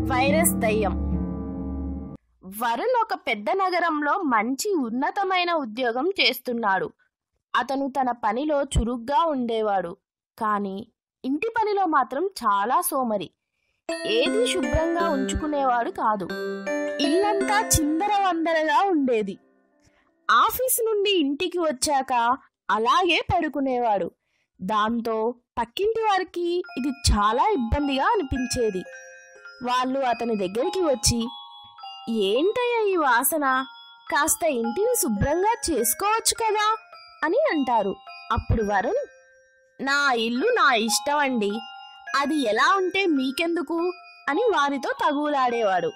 virus దయ్యం వరుణ్ ఒక పెద్ద నగరంలో మంచి ఉన్నతమైన ఉద్యోగం చేస్తున్నాడు అతను తన పనిలో చురుగ్గా ఉండేవాడు కానీ ఇంటి పనిలో మాత్రం చాలా సోమరి ఏది శుభ్రంగా ఉంచుకునేవాడు కాదు ఇల్లంతా చిందర వందరగా ఉండేది ఆఫీస్ నుండి ఇంటికి వచ్చాక అలాగే పడుకునేవాడు దాంతో పక్కింటి వారికి ఇది చాలా ఇబ్బందిగా అనిపించేది వాళ్ళు అతని దగ్గరికి వచ్చి ఏంటయ్యా ఈ వాసన కాస్త ఇంటిని శుభ్రంగా చేసుకోవచ్చు కదా అని అంటారు అప్పుడు వరుణ్ నా ఇల్లు నా ఇష్టం అండి అది ఎలా ఉంటే మీకెందుకు అని వారితో తగులాడేవాడు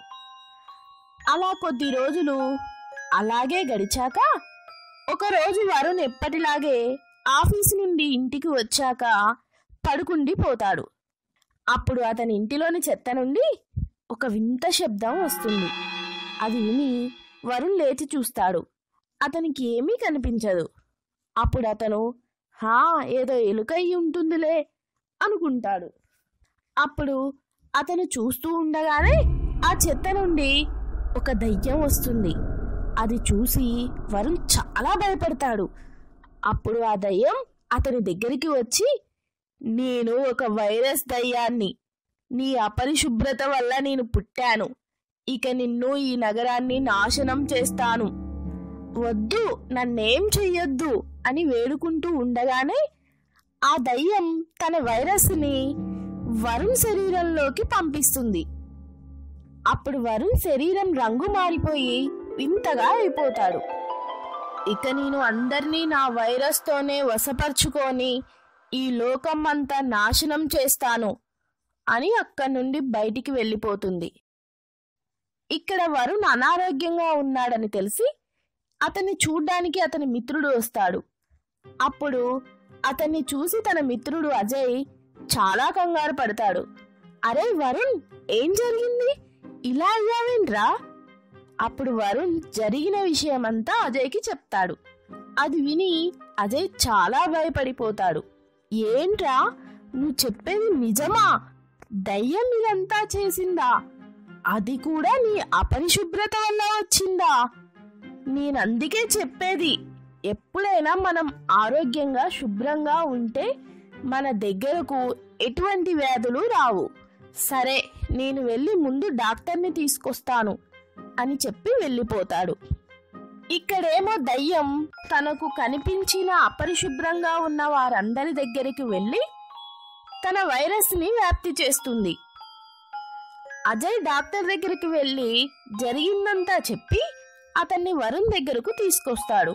అలా కొద్ది రోజులు అలాగే గడిచాక ఒకరోజు వరుణ్ ఎప్పటిలాగే ఆఫీస్ నుండి ఇంటికి వచ్చాక పడుకుండి పోతాడు అప్పుడు అతని ఇంటిలోని చెత్త నుండి ఒక వింత శబ్దం వస్తుంది అది విని వరుణ్ లేచి చూస్తాడు అతనికి ఏమీ కనిపించదు అప్పుడు అతను హా ఏదో ఎలుక అయి ఉంటుందిలే అనుకుంటాడు అప్పుడు అతను చూస్తూ ఉండగానే ఆ చెత్త నుండి ఒక దయ్యం వస్తుంది అది చూసి వరుణ్ చాలా భయపడతాడు అప్పుడు ఆ దయ్యం అతని దగ్గరికి వచ్చి నేను ఒక వైరస్ దయ్యాన్ని నీ అపరిశుభ్రత వల్ల నేను పుట్టాను ఇక నిన్ను ఈ నగరాన్ని నాశనం చేస్తాను వద్దు నన్నేం చెయ్యొద్దు అని వేడుకుంటూ ఉండగానే ఆ దయ్యం తన వైరస్ని వరుణ్ శరీరంలోకి పంపిస్తుంది అప్పుడు వరుణ్ శరీరం రంగు మారిపోయి వింతగా అయిపోతాడు ఇక నేను అందరినీ నా వైరస్తోనే వశపరుచుకొని ఈ లోకం అంతా నాశనం చేస్తాను అని అక్కడి నుండి బయటికి వెళ్ళిపోతుంది ఇక్కడ వరుణ్ అనారోగ్యంగా ఉన్నాడని తెలిసి అతన్ని చూడ్డానికి అతని మిత్రుడు వస్తాడు అప్పుడు అతన్ని చూసి తన మిత్రుడు అజయ్ చాలా కంగారు పడతాడు అరే వరుణ్ ఏం జరిగింది ఇలా అయ్యావేంట్రా అప్పుడు వరుణ్ జరిగిన విషయమంతా అజయ్కి చెప్తాడు అది విని అజయ్ చాలా భయపడిపోతాడు ఏంట్రా నువ్వు చెప్పేది నిజమా దయ్యం ఇదంతా చేసిందా అది కూడా నీ అపరిశుభ్రత వల్ల వచ్చిందా నేనందుకే చెప్పేది ఎప్పుడైనా మనం ఆరోగ్యంగా శుభ్రంగా ఉంటే మన దగ్గరకు ఎటువంటి వ్యాధులు రావు సరే నేను వెళ్ళి ముందు డాక్టర్ని తీసుకొస్తాను అని చెప్పి వెళ్ళిపోతాడు ఇక్కడేమో దయ్యం తనకు కనిపించిన అపరిశుభ్రంగా ఉన్న వారందరి దగ్గరికి వెళ్ళి తన వైరస్ని వ్యాప్తి చేస్తుంది అజయ్ డాక్టర్ దగ్గరికి వెళ్ళి జరిగిందంతా చెప్పి అతన్ని వరుణ్ దగ్గరకు తీసుకొస్తాడు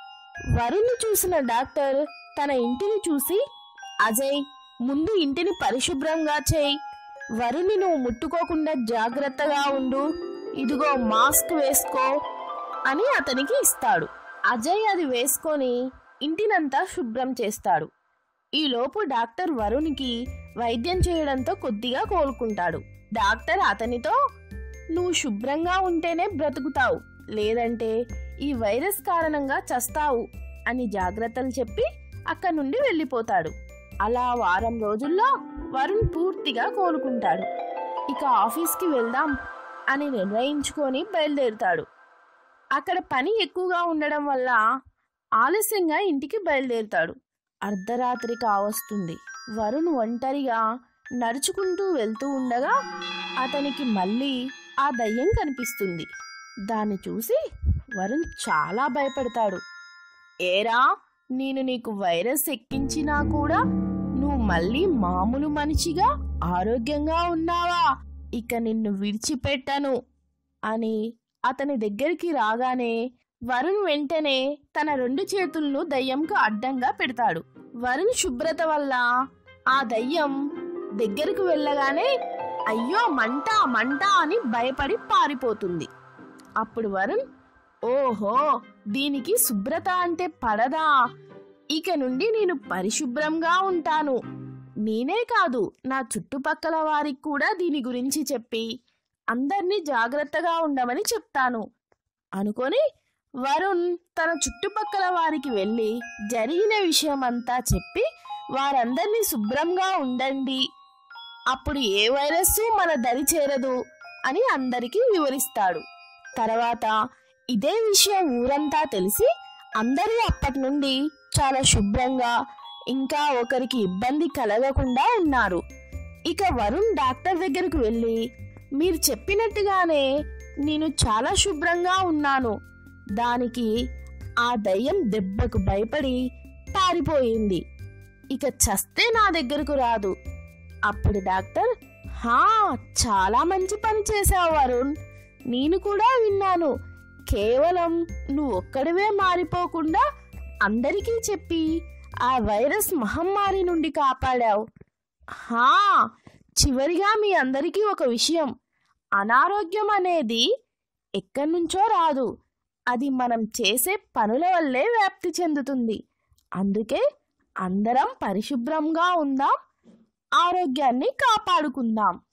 వరుణ్ చూసిన డాక్టర్ తన ఇంటిని చూసి అజయ్ ముందు ఇంటిని పరిశుభ్రంగా చేయి వరుణ్ని నువ్వు ముట్టుకోకుండా జాగ్రత్తగా ఉండు ఇదిగో మాస్క్ వేసుకో అని అతనికి ఇస్తాడు అజయ్ అది వేసుకొని ఇంటినంతా శుభ్రం చేస్తాడు ఈలోపు డాక్టర్ వరుణ్కి వైద్యం చేయడంతో కొద్దిగా కోలుకుంటాడు డాక్టర్ అతనితో నువ్వు శుభ్రంగా ఉంటేనే బ్రతుకుతావు లేదంటే ఈ వైరస్ కారణంగా చస్తావు అని జాగ్రత్తలు చెప్పి అక్కడి నుండి వెళ్ళిపోతాడు అలా వారం రోజుల్లో వరుణ్ పూర్తిగా కోలుకుంటాడు ఇక ఆఫీస్కి వెళ్దాం అని నిర్ణయించుకొని బయలుదేరుతాడు అక్కడ పని ఎక్కువగా ఉండడం వల్ల ఆలస్యంగా ఇంటికి బయలుదేరుతాడు అర్ధరాత్రి కావస్తుంది వరుణ్ ఒంటరిగా నడుచుకుంటూ వెళ్తూ ఉండగా అతనికి మళ్ళీ ఆ దయ్యం కనిపిస్తుంది దాన్ని చూసి వరుణ్ చాలా భయపడతాడు ఏరా నేను నీకు వైరస్ ఎక్కించినా కూడా నువ్వు మళ్ళీ మామూలు మనిషిగా ఆరోగ్యంగా ఉన్నావా ఇక నిన్ను విడిచిపెట్టను అని అతని దగ్గరికి రాగానే వరుణ్ వెంటనే తన రెండు చేతులను దయ్యంకు అడ్డంగా పెడతాడు వరుణ్ శుభ్రత వల్ల ఆ దయ్యం దగ్గరకు వెళ్ళగానే అయ్యో మంట మంట అని భయపడి పారిపోతుంది అప్పుడు వరుణ్ ఓహో దీనికి శుభ్రత అంటే పడదా ఇక నుండి నేను పరిశుభ్రంగా ఉంటాను నేనే కాదు నా చుట్టుపక్కల వారికి కూడా దీని గురించి చెప్పి అందరినీ జాగ్రత్తగా ఉండమని చెప్తాను అనుకొని వరుణ్ తన చుట్టుపక్కల వారికి వెళ్ళి జరిగిన విషయమంతా చెప్పి వారందరినీ శుభ్రంగా ఉండండి అప్పుడు ఏ వైరస్ మన దరి చేరదు అని అందరికీ వివరిస్తాడు తర్వాత ఇదే విషయం ఊరంతా తెలిసి అందరూ అప్పటి నుండి చాలా శుభ్రంగా ఇంకా ఒకరికి ఇబ్బంది కలగకుండా ఉన్నారు ఇక వరుణ్ డాక్టర్ దగ్గరకు వెళ్ళి మీరు చెప్పినట్టుగానే నేను చాలా శుభ్రంగా ఉన్నాను దానికి ఆ దయ్యం దెబ్బకు భయపడి పారిపోయింది ఇక చస్తే నా దగ్గరకు రాదు అప్పుడు డాక్టర్ హా చాలా మంచి పని చేశావు వరుణ్ నేను కూడా విన్నాను కేవలం నువ్వు ఒక్కడివే మారిపోకుండా అందరికీ చెప్పి ఆ వైరస్ మహమ్మారి నుండి కాపాడావు హా చివరిగా మీ అందరికీ ఒక విషయం అనారోగ్యం అనేది ఎక్కడి నుంచో రాదు అది మనం చేసే పనుల వల్లే వ్యాప్తి చెందుతుంది అందుకే అందరం పరిశుభ్రంగా ఉందాం ఆరోగ్యాన్ని కాపాడుకుందాం